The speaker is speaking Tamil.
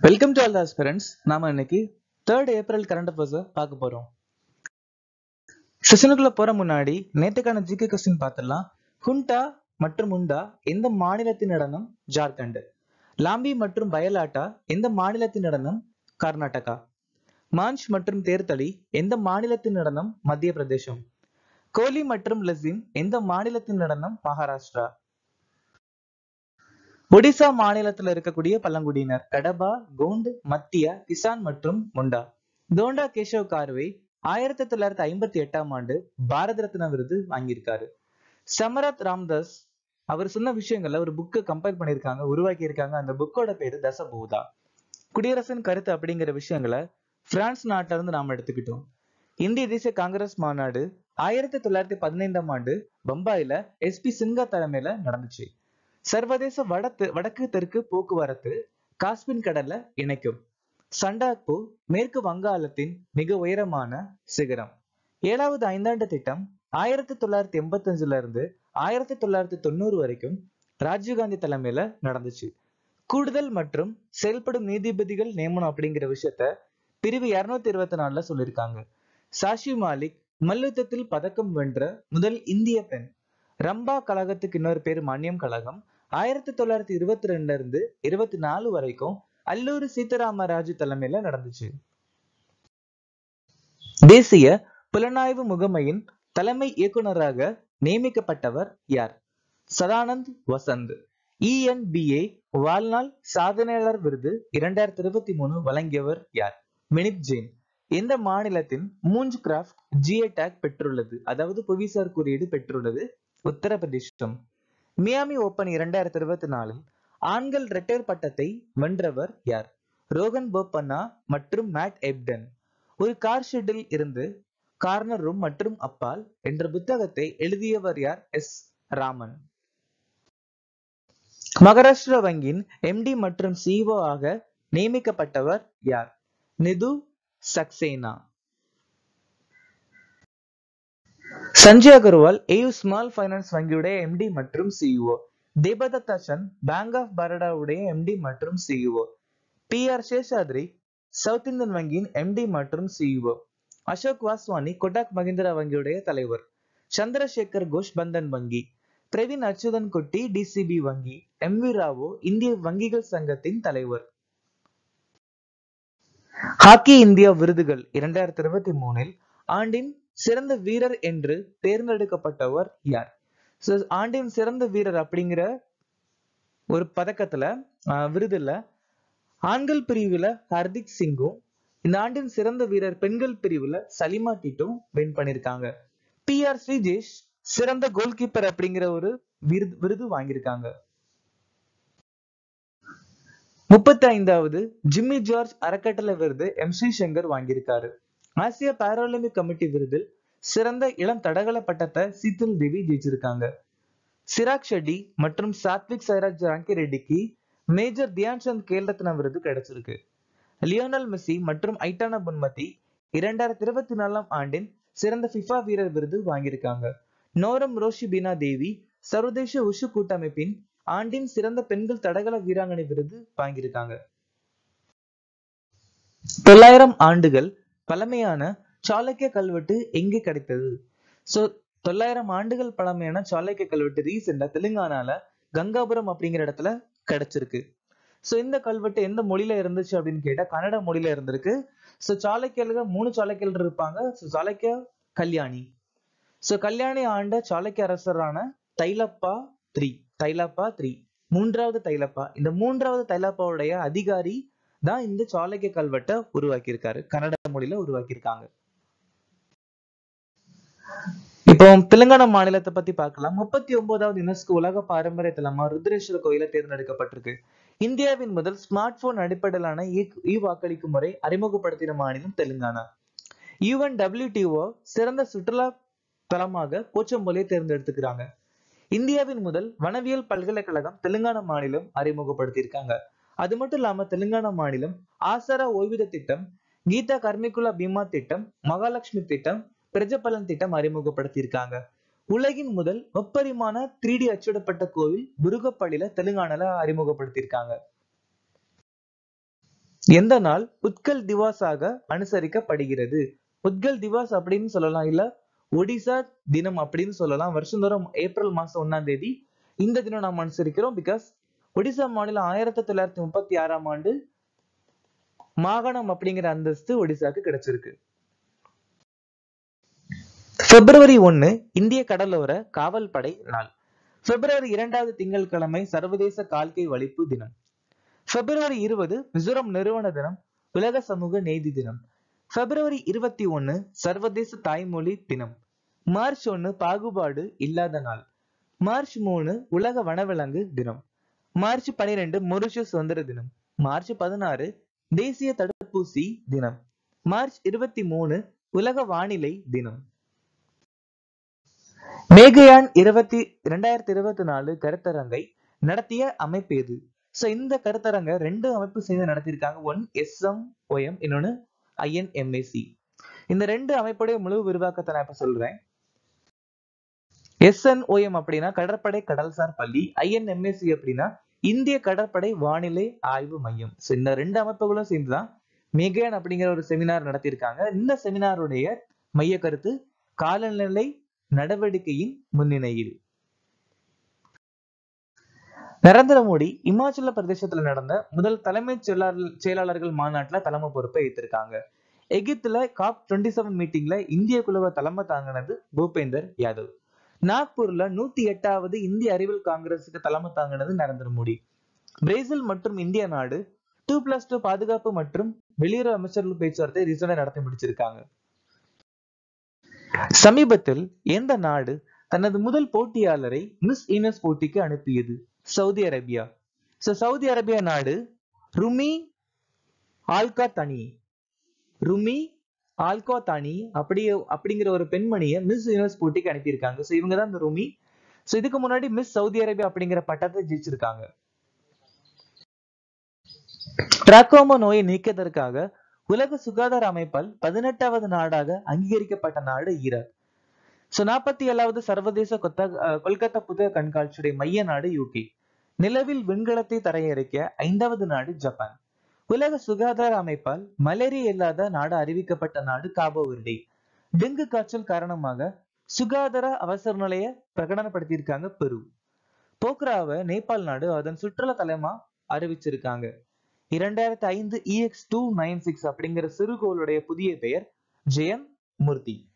வெல்கம் டு ஆல் ஆஸ்பிரண்ட்ஸ் நாம இன்னைக்கு தேர்ட் ஏப்ரல் கரண்ட் அஃபேர்ஸை பார்க்க போறோம் செஷனுக்குள்ள போற முன்னாடி நேத்துக்கான ஜிகே கொஸ்டின் பார்த்துடலாம் ஹுண்டா மற்றும் உண்டா எந்த மாநிலத்தின் நடனம் ஜார்க்கண்ட் லாம்பி மற்றும் பயலாட்டா எந்த மாநிலத்தின் நடனம் கர்நாடகா மாஞ்ச் மற்றும் தேர்தலி எந்த மாநிலத்தின் நடனம் மத்திய பிரதேசம் கோலி மற்றும் லெசின் எந்த மாநிலத்தின் நடனம் மகாராஷ்டிரா ஒடிசா மாநிலத்துல இருக்கக்கூடிய பழங்குடியினர் கடபா கோண்ட் மத்திய கிசான் மற்றும் முண்டா தோண்டா கேஷவ் கார்வே ஆயிரத்தி தொள்ளாயிரத்தி ஐம்பத்தி எட்டாம் ஆண்டு பாரத ரத்னா விருது வாங்கியிருக்காரு சமரத் ராம்தாஸ் அவர் சொன்ன விஷயங்கள்ல ஒரு புக்கை கம்பைல் பண்ணியிருக்காங்க உருவாக்கி இருக்காங்க அந்த புக்கோட பேரு தசபூதா குடியரசின் கருத்து அப்படிங்கிற விஷயங்களை பிரான்ஸ் நாட்டுல இருந்து நாம எடுத்துக்கிட்டோம் இந்திய தேசிய காங்கிரஸ் மாநாடு ஆயிரத்தி தொள்ளாயிரத்தி பதினைந்தாம் ஆண்டு பம்பாயில எஸ்பி சின்ஹா தலைமையில நடந்துச்சு சர்வதேச வடத்து வடக்கு தெற்கு போக்குவரத்து காஸ்பின் கடல்ல இணைக்கும் சண்டாக்பூ மேற்கு வங்காளத்தின் மிக உயரமான சிகரம் ஏழாவது ஐந்தாண்டு திட்டம் ஆயிரத்தி தொள்ளாயிரத்தி எண்பத்தி அஞ்சுல இருந்து ஆயிரத்தி தொள்ளாயிரத்தி தொண்ணூறு வரைக்கும் ராஜீவ்காந்தி தலைமையில நடந்துச்சு கூடுதல் மற்றும் செயல்படும் நீதிபதிகள் நியமனம் அப்படிங்கிற விஷயத்த பிரிவு இருநூத்தி இருபத்தி நாலுல சொல்லியிருக்காங்க சாஷி மாலிக் மல்யுத்தத்தில் பதக்கம் வென்ற முதல் இந்திய பெண் ரம்பா கழகத்துக்கு இன்னொரு பேர் மன்யம் கழகம் ஆயிரத்தி தொள்ளாயிரத்தி இருபத்தி ரெண்டுல இருந்து இருபத்தி நாலு வரைக்கும் அல்லூரி சீதாராமராஜு தலைமையில நடந்துச்சு தேசிய புலனாய்வு முகமையின் தலைமை இயக்குனராக நியமிக்கப்பட்டவர் யார் சதானந்த் வசந்த் இஎன்பிஏ வாழ்நாள் சாதனையாளர் விருது இரண்டாயிரத்தி இருபத்தி மூணு வழங்கியவர் யார் வினித் ஜெயின் எந்த மாநிலத்தின் மூஞ்ச் கிராஃப்ட் ஜிஏ டேக் பெற்றுள்ளது அதாவது புவிசார் குறியீடு பெற்றுள்ளது உத்தரப்பிரதேசம் மியாமி ஓபன் இரண்டாயிரத்தி இருபத்தி நாலில் ஆண்கள் ரெட்டர் பட்டத்தை வென்றவர் யார் ரோகன் போப்பண்ணா மற்றும் மேட் எப்டன் ஒரு கார் ஷெட்டில் இருந்து கார்னர் ரூம் மற்றும் அப்பால் என்ற புத்தகத்தை எழுதியவர் யார் எஸ் ராமன் மகாராஷ்டிரா வங்கியின் எம்டி மற்றும் சிஓ ஆக நியமிக்கப்பட்டவர் யார் Nitu Saxena Sanjay Agarwal AU small finance வங்கியுடைய எம்டி மற்றும் CEO Debadatta Chand bank of பரோடாவுடைய எம்டி மற்றும் CEO P R Seshadri South Indian வங்கியின் எம்டி மற்றும் சிஇஓ அசோக் வாஸ்வானி கொடாக் மஹிந்திரா வங்கியுடைய தலைவர் சந்திரசேகர் கோஷ் பந்தன் வங்கி பிரவீன் அச்சுதன் கொட்டி டிசிபி வங்கி எம் வி ராவோ இந்திய வங்கிகள் சங்கத்தின் தலைவர் ஹாக்கி இந்தியா விருதுகள் இரண்டாயிரத்தி இருபத்தி மூணில் ஆண்டின் சிறந்த வீரர் என்று தேர்ந்தெடுக்கப்பட்டவர் யார் So, ஆண்டின் சிறந்த வீரர் அப்படிங்கிற ஒரு பதக்கத்துல ஆஹ், விருதுல ஆண்கள் பிரிவுல ஹர்திக் சிங்கும் இந்த ஆண்டின் சிறந்த வீரர் பெண்கள் பிரிவுல சலிமா டிட்டும் வின் பண்ணிருக்காங்க பி ஆர் ஸ்ரீஜேஷ் சிறந்த கோல் கீப்பர் அப்படிங்கிற ஒரு விருது விருது வாங்கியிருக்காங்க முப்பத்தி ஐந்தாவது ஜிம்மி ஜார்ஜ் அறக்கட்டளை விருது எம் ஸ்ரீ சங்கர் வாங்கியிருக்காரு ஆசிய பாராலிம்பிக் கமிட்டி விருதில் சிறந்த இளம் தடகள பட்டத்தை சீத்தல் தேவி ஜெயிச்சிருக்காங்க சிராக் ஷெட்டி மற்றும் சாத்விக் சைராஜ் ராங்கி ரெட்டிக்கு மேஜர் தியான் சந்த் கேல் ரத்னா விருது கிடைச்சிருக்கு லியோனல் மெஸ்ஸி மற்றும் ஐட்டானா புன்மதி இரண்டாயிரத்தி இருபத்தி நாலாம் ஆண்டின் சிறந்த ஃபிஃபா வீரர் விருது வாங்கியிருக்காங்க நோரம் ரோஷி பீனா தேவி சர்வதேச உஷு கூட்டமைப்பின் ஆண்டின் சிறந்த பெண்கள் தடகள வீராங்கனை விருது வாங்கியிருக்காங்க தொள்ளாயிரம் ஆண்டுகள் பழமையான சாளுக்கிய கல்வெட்டு எங்கே கிடைத்தது சோ தொள்ளாயிரம் ஆண்டுகள் பழமையான சாளுக்கிய கல்வெட்டு ரீசெண்டா தெலுங்கானால கங்காபுரம் அப்படிங்கிற இடத்துல கிடைச்சிருக்கு சோ இந்த கல்வெட்டு எந்த மொழியில இருந்துச்சு அப்படின்னு கேட்டா கன்னட மொழியில இருந்திருக்கு சோ சாளுக்கியர்கள் மூணு சாளுக்கியர்கள் இருப்பாங்க சோ சாளுக்கிய கல்யாணி சோ கல்யாணி ஆண்ட சாளுக்கிய அரசரான தைலப்பா த்ரீ தைலப்பா த்ரீ மூன்றாவது தைலப்பா இந்த மூன்றாவது தைலப்பாவுடைய அதிகாரி தான் இந்த சாளுக்கிய கல்வெட்டை உருவாக்கியிருக்காரு கன்னட மொழியில உருவாக்கியிருக்காங்க இப்போ தெலுங்கானா மாநிலத்தை பத்தி பார்க்கலாம் முப்பத்தி ஒன்பதாவது யுனெஸ்கோ உலக பாரம்பரிய தலமா ருத்ரேஸ்வர கோயில தேர்ந்தெடுக்கப்பட்டிருக்கு இந்தியாவின் முதல் ஸ்மார்ட் போன் அடிப்படையிலான இ- இ வாக்களிக்கும் முறை அறிமுகப்படுத்தின மாநிலம் தெலுங்கானா யுஎன்டபிள்யூடிஓ சிறந்த சுற்றுலா தலமாக போச்சம்பள்ளியை தேர்ந்தெடுத்துக்கிறாங்க இந்தியாவின் முதல் வனவியல் பல்கலைக்கழகம் தெலுங்கானா மாநிலம் அறிமுகப்படுத்தியிருக்காங்க அது மட்டும் இல்லாம தெலுங்கானா மாநிலம் ஆசாரா ஓய்வூதிய திட்டம் கீதா கர்மிகுலா பீமா திட்டம் மகாலட்சுமி திட்டம் பிரஜபலன் திட்டம் அறிமுகப்படுத்தியிருக்காங்க உலகின் முதல் முப்பரிமாண 3D அச்சிடப்பட்ட கோவில் குருகப்பள்ளியில தெலுங்கானால அறிமுகப்படுத்தியிருக்காங்க எந்த நாள் உத்கல் திவாஸாக அனுசரிக்கப்படுகிறது உத்கல் திவாஸ் அப்படின்னு சொல்லலாம் இல்ல ஒடிசா தினம் அப்படின்னு சொல்லலாம் வருஷந்தோறும் ஏப்ரல் மாசம் ஒன்னாம் தேதி இந்த தினம் நாம் அனுசரிக்கிறோம் பிகாஸ் ஒடிசா மாநிலம் ஆயிரத்தி தொள்ளாயிரத்தி முப்பத்தி ஆறாம் ஆண்டு மாகாணம் அப்படிங்கிற அந்தஸ்து ஒடிசாக்கு கிடைச்சிருக்கு பிப்ரவரி ஒன்னு இந்திய கடலோர காவல் படை நாள் பிப்ரவரி இரண்டாவது திங்கட்கிழமை சர்வதேச கால்கை வலிப்பு தினம் பிப்ரவரி இருபது மிசோரம் நிறுவன தினம் உலக சமூக நீதி தினம் பிப்ரவரி இருபத்தி ஒன்னு சர்வதேச தாய்மொழி தினம் மார்ச் ஒன்னு பாகுபாடு இல்லாத நாள் மார்ச் மூணு உலக வனவிலங்கு தினம் மார்ச் பனிரெண்டு மொரிஷியஸ் சுதந்திர தினம் மார்ச் பதினாறு தேசிய தடுப்பூசி தினம் மார்ச் இருபத்தி மூணு உலக வானிலை தினம் மேகயான் இருபத்தி இரண்டாயிரத்தி இருபத்தி நாலு கருத்தரங்கை நடத்திய அமைப்பு எது சோ இந்த கருத்தரங்க ரெண்டு அமைப்பு சேர்ந்து நடத்தியிருக்காங்க ஒன் எஸ் எம் ஒஎம் இன்னொன்னு ஐஎன்எம்ஏசி இந்த ரெண்டு அமைப்புடைய முழு விரிவாக்கத்தை நான் இப்ப சொல்றேன் எஸ்என்ஓஎம் அப்படின்னா கடற்படை கடல்சார் பள்ளி ஐஎன்எம்எஸ்சி அப்படின்னா இந்திய கடற்படை வானிலை ஆய்வு மையம் சோ இந்த ரெண்டு அமைப்புகளும் சேர்ந்துதான் மெகேன் அப்படிங்கிற ஒரு செமினார் நடத்தியிருக்காங்க இந்த செமினாருடைய மைய கருத்து காலநிலை நடவடிக்கையின் முன்னிலையில் நரேந்திர மோடி இமாச்சல பிரதேசத்துல நடந்த முதல் தலைமைச் செயலாளர் செயலாளர்கள் மாநாட்டுல தலைமை பொறுப்பை ஏற்றிருக்காங்க எகிப்துல காப் டுவெண்ட்டி செவன் மீட்டிங்ல இந்திய குழுவை தலைமை தாங்கினது பூபேந்தர் யாதவ் நாக்பூர்ல நூத்தி எட்டாவது இந்திய அறிவியல் காங்கிரஸுக்கு தலைமை தாங்கினது நரேந்திர மோடி பிரேசில் மற்றும் இந்திய நாடு டூ பிளஸ் டூ பாதுகாப்பு மற்றும் வெளியுறவு அமைச்சர்கள் பேச்சுவார்த்தை ரீசெண்டா நடத்தி முடிச்சிருக்காங்க சமீபத்தில் எந்த நாடு தனது முதல் போட்டியாளரை மிஸ் யூனிவர்ஸ் போட்டிக்கு அனுப்பியது Saudi Arabia so Saudi Arabia நாடு ருமி ஆல்கா தனி ருமி ஆல்கா தானி அப்படியே அப்படிங்கிற ஒரு பெண்மணியை மிஸ் யூனிவர்ஸ் போட்டிக்கு அனுப்பியிருக்காங்க சோ இவங்க தான் இந்த ருமி சோ இதுக்கு முன்னாடி மிஸ் சவுதி அரேபியா அப்படிங்கிற பட்டத்தை ஜெயிச்சிருக்காங்க டிராக்கோமா நோயை நீக்கியதற்காக உலக சுகாதார அமைப்பால் பதினெட்டாவது நாடாக அங்கீகரிக்கப்பட்ட நாடு ஈராக் சோ நாற்பத்தி ஏழாவது சர்வதேச கொத்த அஹ், கொல்கத்தா புத்தக கண்காட்சியுடைய மைய நாடு யூகே நிலவில் விண்கலத்தை தரையிறக்க ஐந்தாவது நாடு ஜப்பான் உலக சுகாதார அமைப்பால் மலேரியா இல்லாத நாடு அறிவிக்கப்பட்ட நாடு காபோ வெர்டே டெங்கு காய்ச்சல் காரணமாக சுகாதார அவசர நிலைய பிரகடனப்படுத்தியிருக்காங்க பெரு போக்ராவை நேபாள் நாடு அதன் சுற்றுலா தலமா அறிவிச்சிருக்காங்க இரண்டாயிரத்தி ஐந்து இஎக்ஸ் டூ நைன் சிக்ஸ் அப்படிங்கிற சிறுகோளுடைய புதிய பெயர் ஜெயம் மூர்த்தி